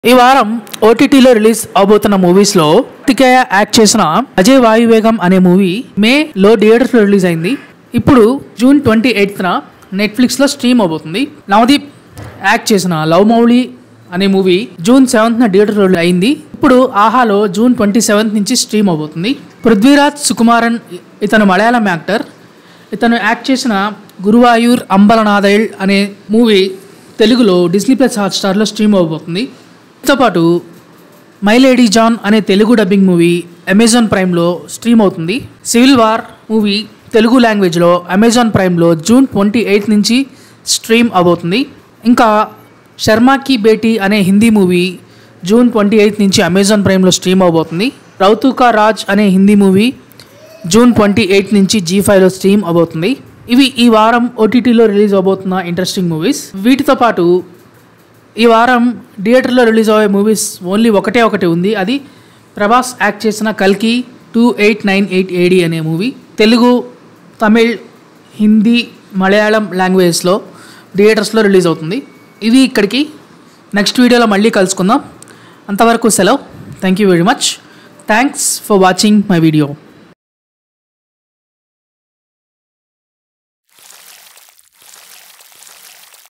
ఈ వారం ఓటీటీలో రిలీజ్ అవబోతున్న మూవీస్ లో కార్తికేయ యాక్ట్ చేసిన అజయ్ వాయువేగం అనే మూవీ మే లో థియేటర్స్ లో రిలీజ్ అయింది ఇప్పుడు జూన్ ట్వంటీ ఎయిత్ నెట్ఫ్లిక్స్ లో స్ట్రీమ్ అవబోతుంది నవదీప్ యాక్ట్ చేసిన లవ్ మౌలి అనే మూవీ జూన్ సెవెంత్ థియేటర్ లో అయింది ఇప్పుడు ఆహాలో జూన్ ట్వంటీ సెవెంత్ నుంచి స్ట్రీమ్ అవబోతుంది పృథ్వీరాజ్ సుకుమారన్ ఇతను మలయాళం యాక్టర్ ఇతను యాక్ట్ చేసిన గురువాయూర్ అంబలనాథైల్ అనే మూవీ తెలుగులో డిస్నీ ప్లస్ హాట్స్టార్లో స్ట్రీమ్ అవబోతుంది దీంతో పాటు మై లేడీ జాన్ అనే తెలుగు డబ్బింగ్ మూవీ అమెజాన్ ప్రైమ్లో స్ట్రీమ్ అవుతుంది సివిల్ వార్ మూవీ తెలుగు లాంగ్వేజ్లో అమెజాన్ ప్రైమ్లో జూన్ ట్వంటీ ఎయిత్ నుంచి స్ట్రీమ్ అవబోతుంది ఇంకా శర్మాకి బేటీ అనే Hindi movie June twenty eighth నుంచి అమెజాన్ ప్రైమ్లో స్ట్రీమ్ అవబోతుంది రౌతుకా రాజ్ అనే Hindi movie June twenty eighth నుంచి జీ ఫైవ్లో స్ట్రీమ్ అవబోతుంది ఇవి ఈ వారం ఓటీటీలో రిలీజ్ అవబోతున్న ఇంట్రెస్టింగ్ మూవీస్ వీటితో పాటు ఈ వారం థియేటర్లో రిలీజ్ అయ్యే మూవీస్ ఓన్లీ ఒకటే ఒకటి ఉంది అది ప్రభాస్ యాక్ట్ చేసిన కల్కి two eight nine eight AD అనే మూవీ తెలుగు తమిళ్ హిందీ మలయాళం లాంగ్వేజ్లో థియేటర్స్లో రిలీజ్ అవుతుంది ఇవి ఇక్కడికి నెక్స్ట్ వీడియోలో మళ్ళీ కలుసుకుందాం అంతవరకు సెలవు thank you very much thanks for watching my video